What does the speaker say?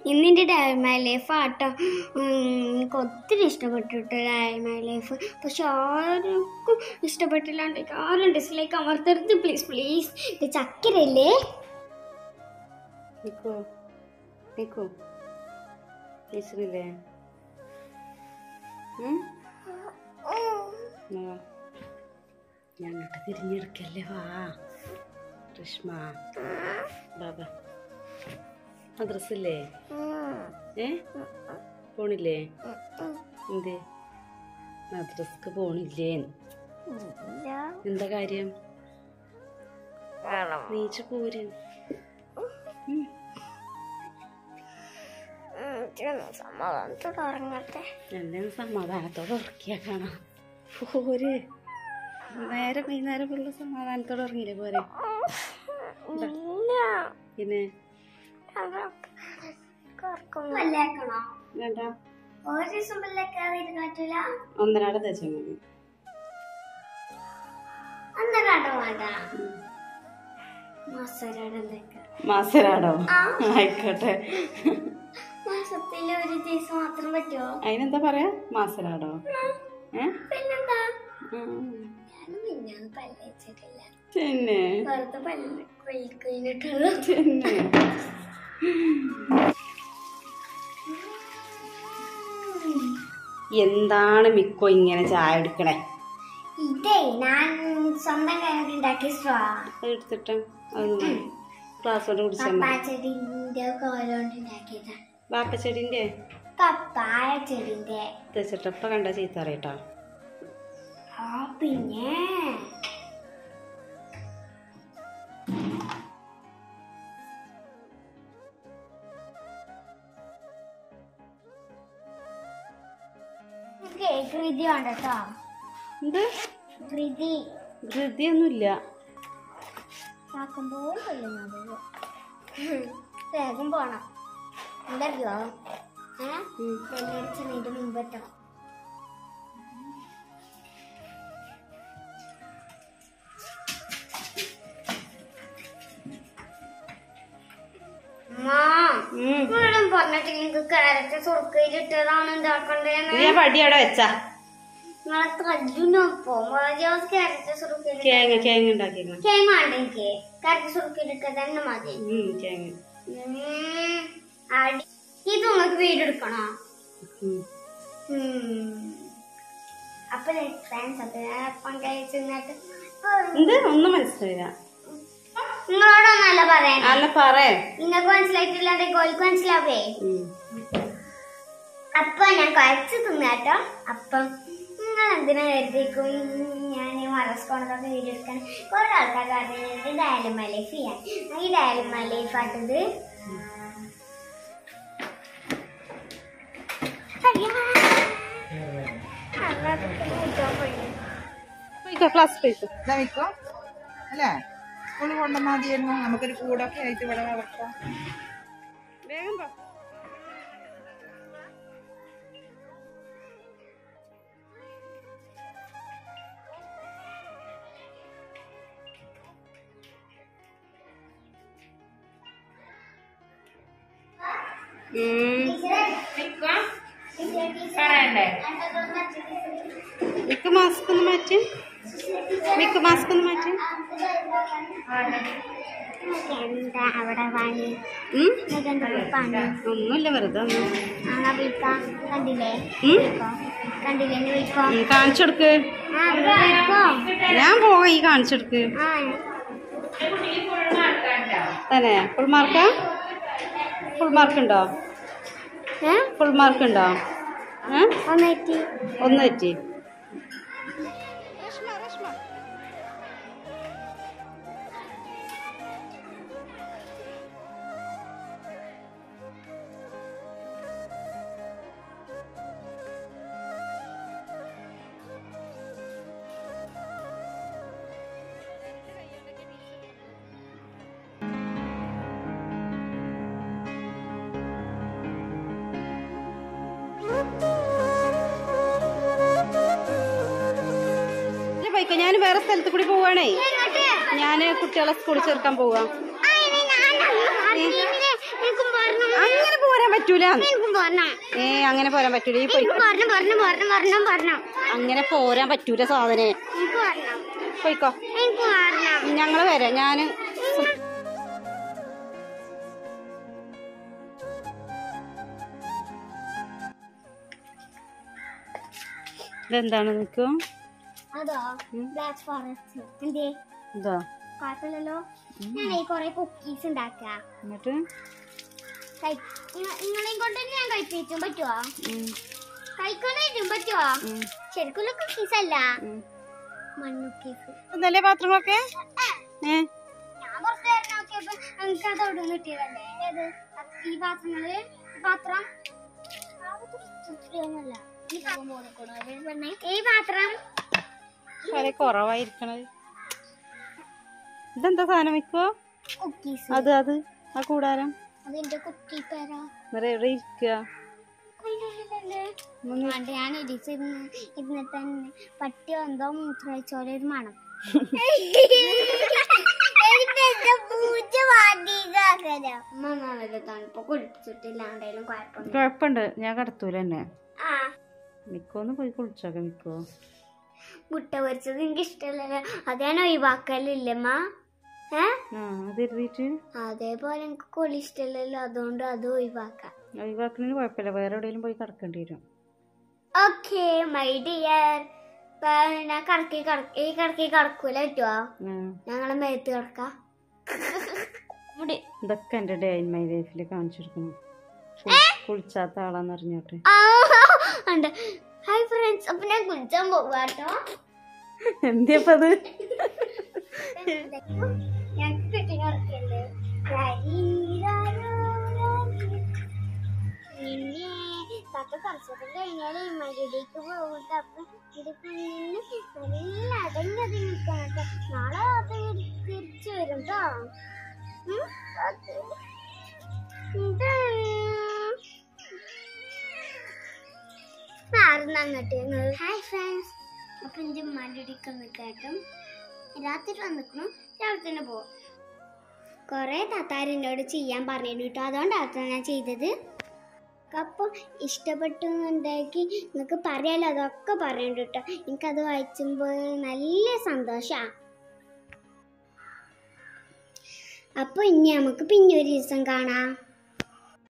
ഇന്നിൻ്റെ diary my life ആട്ടോ ഉം, എനിക്ക് ഒത്തിരി ഇഷ്ടപ്പെട്ടിട്ട് ഡയറി മൈ ലൈഫ് പക്ഷെ ആർക്കും ഇഷ്ടപ്പെട്ടില്ലാണ്ട് ആരും ഡിസ്ലൈക്ക് അമർത്തരുത് പ്ലീസ് പ്ലീസ് ഇത് ചക്കരല്ലേ നിക്കോ നിക്കോ ടീച്ചറില്ലേ ഞങ്ങട്ട് തിരിഞ്ഞെടുക്കല്ലേ വാ രശ്മ ബാബ മദ്രസില്ലേ ഏ പോണില്ലേ എന്തേ മദ്രസ്ക്ക് പോണില്ലേ എന്താ കാര്യം നീച്ച് പോരും സമാധാനത്തോടെ ഉറങ്ങട്ടെ എന്നെ സമാധാനത്തോടെ ഉറക്കിയാ കാണാം പോര് നേരെ വൈകുന്നേരം ഫുള്ള് സമാധാനത്തോടെ ഉറങ്ങിയില്ലേ പോരെ പിന്നെ വല്ലേക്കണോ വേണ്ട ഒരു ദിവസം വല്ലേക്കാതെ പറ്റൂല ഒന്നരാടെ തേച്ചാൽ മതി അന്ന കണ്ട വേണ്ട മാസരാട് എന്തൊക്കെ മാസരാടോ ആ. ആയിക്കോട്ടെ മാസത്തിൽ ഒരു ദിവസം മാത്രം പറ്റുമോ അതിനെന്താ പറയാ മാസരാടോ ഏ പിന്നെന്താ ഉം. ഞാൻ മിന്നാന്ന് പല്ല് വെച്ചിട്ടില്ല പിന്നെ വെറുതെ പല്ല് കൊയിക്കൊയിനിട്ടുള്ളൂ പിന്നെ എന്താണ് മിക്കോ ഇങ്ങനെ ചായ എടുക്കണേ ഇതേ ഞാൻ സ്വന്തം കൈകൊണ്ട് ഉണ്ടാക്കിയ സ്ട്രോ അത് എടുത്തിട്ട് അത് ക്ലാസ്സോട് കുടിച്ചാൽ മതി പപ്പാച്ചെടിന്റെ കോലോണ്ട് ഉണ്ടാക്കിയതാ വാപ്പച്ചെടിന്റെ പപ്പായ ചെടിന്റെ തേച്ചിട്ടപ്പ കണ്ട ചീത്ത അറിയട്ടോ ആ പിന്നെ കേക്ക് കൃതി ഉണ്ട് കേട്ടോ എന്ത് കൃതി ധൃതിയൊന്നുമില്ല ആക്കുമ്പോൾ കൊല്ലുന്നത് വേഗം പോണം എന്തറിയോ ഏ ഉം. വെല്ലടിച്ചതിന്റെ മുമ്പ് എത്തണം ഉം. നിങ്ങളും പറഞ്ഞിട്ട് നിങ്ങൾക്ക് കാരറ്റ് സുറുക്കയിലിട്ടതാണ് ഉണ്ടാക്കണ്ടേന്ന് നീ ആ വടി അവിടെ വെച്ചാ നിങ്ങളെ തല്ലുനൊപ്പോ ദിവസം കാരറ്റ് സുറുക്കയിൽ കേങ്ങ കേങ്ങ ഉണ്ടാക്കിയേക്കണം കേങ്ങ വേണ്ട എനിക്ക് കാരറ്റ് സുറുക്കയിലിട്ട് തന്നെ മതി ഉം കേങ്ങ ഉം. അടി ഇത് നിങ്ങൾക്ക് വീടെടുക്കണോ ഉം. അപ്പൊ ഫ്രണ്ട്സ് അപ്പൊ പങ്കാളിച്ച് നിന്നിട്ട് എന്ത് ഒന്നും മനസ്സിലായില്ല നിങ്ങളോടൊന്നല്ല പറയാൻ അല്ല പറേ നിങ്ങൾക്ക് മനസ്സിലായിട്ടില്ലാതെ കോലിക്ക് മനസ്സിലാവേ ഉം. അപ്പൊ ഞാൻ കഴിച്ചു തിന്നാട്ടോ അപ്പം നിങ്ങൾ എന്തിനാ കരുതിക്കും ഞാൻ മറസ് കൊണ്ടതൊക്കെ വീഡിയോ എടുക്കാൻ കുറെ ആൾക്കാർ പറഞ്ഞത് ഡയലും ലൈഫ് ചെയ്യാൻ ഈ ഡയലും ലൈഫ് ആട്ടത് പോയിക്കോ ക്ലാസ് പോയിക്കോ ഇതായിക്കോ അല്ലേ സ്കൂളിൽ കൊണ്ടുവന്നാൽ മതിയായിരുന്നു നമുക്കൊരു കൂടൊക്കെ ആയിട്ട് ഇവിടെ വളർത്താം വേഗം പോ മിക്ക മാസ്ക് ഒന്ന് മാറ്റി മിക്ക മാസ്ക് ഒന്ന് മാറ്റി എന്താ അവിടെ പണി ഉം? എന്താ പണി ഒന്നുമില്ല വെറുതെ ഒന്ന്. ആ വിളിക്കാം കണ്ടില്ലേ ഉം? വിളിക്കോ കണ്ടില്ലേ എന്നെ വിളിക്കോ ഉം, കാണിച്ചു കൊടുക്ക് ആ ഇവിടെ വിളിക്കോ ഞാൻ പോവാ ഈ കാണിച്ചു കൊടുക്ക് ആ തന്നെ ഫുൾ മാർക്കാ ഫുൾ മാർക്ക് ഉണ്ടോ ഏ ഫുൾ മാർക്ക് ഉണ്ടോ ഏ? ഒന്നെത്തി ഒന്ന് തെറ്റി ഇല്ല, പോയിക്കോ ഞാൻ വേറെ സ്ഥലത്ത് കൂടി പോവാണേ ഞാൻ കുട്ടികളെ സ്കൂളിൽ ചേർക്കാൻ പോവാ അങ്ങനെ പോരാൻ പറ്റൂല എനിക്കും പോരണം ഏ അങ്ങനെ പോരാൻ പറ്റൂല ഈ പോയി എനിക്ക് പോരണം പോരണം പോരണം പോരണം പോരണം അങ്ങനെ പോരാൻ പറ്റൂല സാധനെ എനിക്ക് പോരണം പോയിക്കോ എനിക്ക് പോരണം ഞങ്ങള് വരാം ഞാന് ഇതെന്താണ് നിൽക്കും അതോ ബ്ലാക്ക് ഫോറസ്റ്റ് എന്തേ ഇതാ കുഴപ്പമില്ലല്ലോ ഞാൻ ഈ കൊറേ കുക്കീസ് ഉണ്ടാക്കുക എന്നിട്ട് നിങ്ങളെയും കൊണ്ട് ഞാൻ കഴിപ്പിച്ചും പറ്റുമോ ഉം, കഴിക്കാനായിട്ടും പറ്റുമോ ഉം, ശരിക്കുള്ള കുക്കീസ് അല്ല ഉം. മണ്ണുക്കീസ് ഇതല്ലേ പാത്രങ്ങളൊക്കെ ഏ ഞാൻ കുറച്ച് നേരം നോക്കിയപ്പോ എനിക്ക് അത് അവിടെ നിന്ന് കിട്ടിയതല്ലേ ഏത് ഈ പാത്രങ്ങള് ഈ പാത്രം ഇത്രയൊന്നുമല്ല. ഈ പാത്രം ഈ പാത്രം വളരെ കുറവായിരിക്കണത് ഇതെന്താ സാധനം വെക്കോ കുക്കീസ് അത് അത് ആ കൂടാരം അതിന്റെ കുക്കി പേരാ വേറെ എവിടെ ഇരിക്കുക ഒന്ന് പണ്ട് ഞാൻ ഇടിച്ചിരുന്ന് ഇരുന്നിട്ട് തന്നെ പട്ടി എന്തോ മൂത്രമൊഴിച്ചോലെ ഒരു മണം തണുപ്പ് കുടിച്ചിട്ടില്ലാണ്ടേലും കുഴപ്പമില്ല കുഴപ്പമുണ്ട് ഞാൻ കടത്തൂല തന്നെ ആ മിക്കോന്ന് പോയി കുളിച്ചോക്കെ മിക്കോ മുട്ട പൊരിച്ചത് എനിക്ക് ഇഷ്ടമല്ലല്ലോ അത് ഞാൻ ഒഴിവാക്കലില്ലമ്മ ഏ ആ അത് എഴുതിയിട്ട് അതേപോലെ എനിക്ക് കൊളി ഇഷ്ടമല്ലല്ലോ അതുകൊണ്ട് അത് ഒഴിവാക്കാം ഒഴിവാക്കുന്നതിന് കുഴപ്പമില്ല വേറെ എവിടെയെങ്കിലും പോയി കിടക്കേണ്ടി വരും ഓക്കെ മൈ ഡിയർ ഞാൻ കറക്കി കറക്കി ഈ കറക്കി കറക്കൂല പറ്റുമോ ആ, ഞങ്ങളെ മേത്ത് കിടക്കാം മുടി ഇതൊക്കെ എൻ്റെ ഡേ ഇൻ മൈ ലൈഫിൽ കാണിച്ചെടുക്കുന്നു കുളിച്ചാത്ത ആളാന്ന് അറിഞ്ഞോട്ടെ ആ, ഉണ്ട് ഹായ് ഫ്രണ്ട്സ് അപ്പൊ ഞാൻ കുളിച്ചാൻ പോവാ കേട്ടോ എന്തിയപ്പത് ഞങ്ങൾക്ക് കെട്ടി കിടക്കല്ലേ പിന്നെ തത്ത കുറച്ചൊക്കെ കഴിഞ്ഞാൽ മരുടിക്ക് പോകും അപ്പൊ ഇത് പിന്നെ നല്ല അടങ്ങതി നിൽക്കണം കേട്ടോ നാളെ അത് തിരിച്ചു വരും കേട്ടോ ഉം? അത്. ഇത്. ആർന്ന് അങ്ങോട്ട് ഹായ് ഫ്രണ്ട്സ് അപ്പൊ എന്റെ മരുടിക്ക് നിൽക്കാട്ടും രാത്രി വന്നിക്കണം രാവിലെ തന്നെ പോവാം കുറേ താത്താർ എന്നോട് ചെയ്യാൻ പറഞ്ഞു കേട്ടോ അതുകൊണ്ടാണ് ഞാൻ ചെയ്തത് അപ്പോൾ ഇഷ്ടപ്പെട്ടു എന്നുണ്ടെങ്കിൽ നിങ്ങൾക്ക് പറയാലോ അതൊക്കെ പറയണ്ട കേട്ടോ എനിക്കത് വായിച്ചുമ്പോൾ നല്ല സന്തോഷമാണ് അപ്പോൾ ഇനി നമുക്ക് പിന്നെ ഒരു ദിവസം കാണാം